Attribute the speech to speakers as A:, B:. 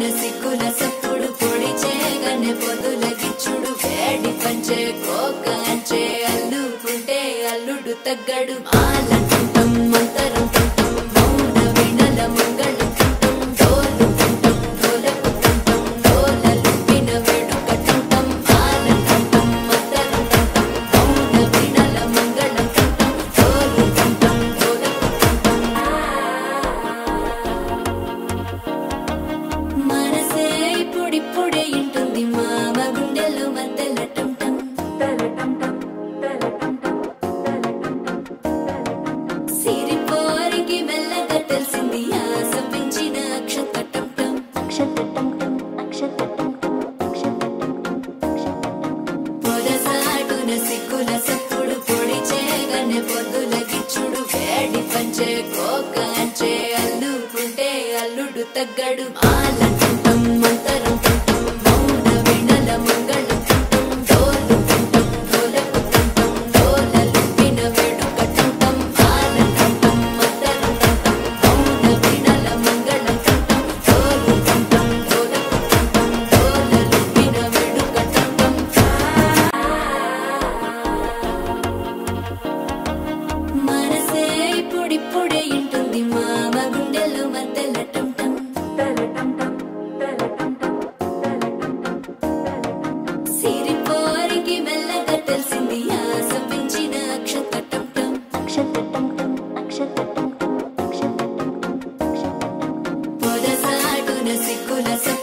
A: పొరసాటున సిగ్గుల సప్పుడు పొడి చేయగానే పొదుల గిచ్చుడు వేడి పంచే కోక అంచే అల్లుకుంటే అల్లుడు తగ్గడు మాలంటుంటాం మంతరం తుంటాం మౌన వినల మంగళం తుంటాం డోలు తుంటాం డోలకు తుంటాం డోలలు విన వేడుక తుంటాం మాలంటుంటాం మంతరం తుంటాం మౌన వినల మంగళం తుంటాం డోలు తుంటాం డోలకు మనసే ఇప్పుడిప్పుడే ఇంటుంది మామ గుండెల్లో మధ్యల టంటం సిరిపోరికి మెల్లగా తెలిసింది ఆశ పెంచిన అక్షత టంటం పొరసాటున సిగ్గుల సప్పుడు పొడి చేయగానే పొద్దుల గిచ్చుడు వేడి పంచే కోక అంచే అల్లుకుంటే అల్లుడు తగ్గడు మాలంటుంటాం మంతరం తుంటాం మౌన వినల మంగళం తుంటాం డోలు తుంటాం డోలకు తుంటాం డోలలు విన వేడుక తుంటాం మాలంటుంటాం మంతరం తుంటాం మౌన వినల మంగళం తుంటాం డోలు తుంటాం డోలకు తుంటాం డోలలు విన వేడుక తుంటాం మనసే ఇప్పుడిప్పుడే ఇంటుంది మామ గుండెల్లో మధ్యల టంటం సిరిపోరికి మెల్లగా తెలిసింది ఆశ పెంచిన అక్షత టంటం పొరసాటున సిగ్గుల సప్పుడు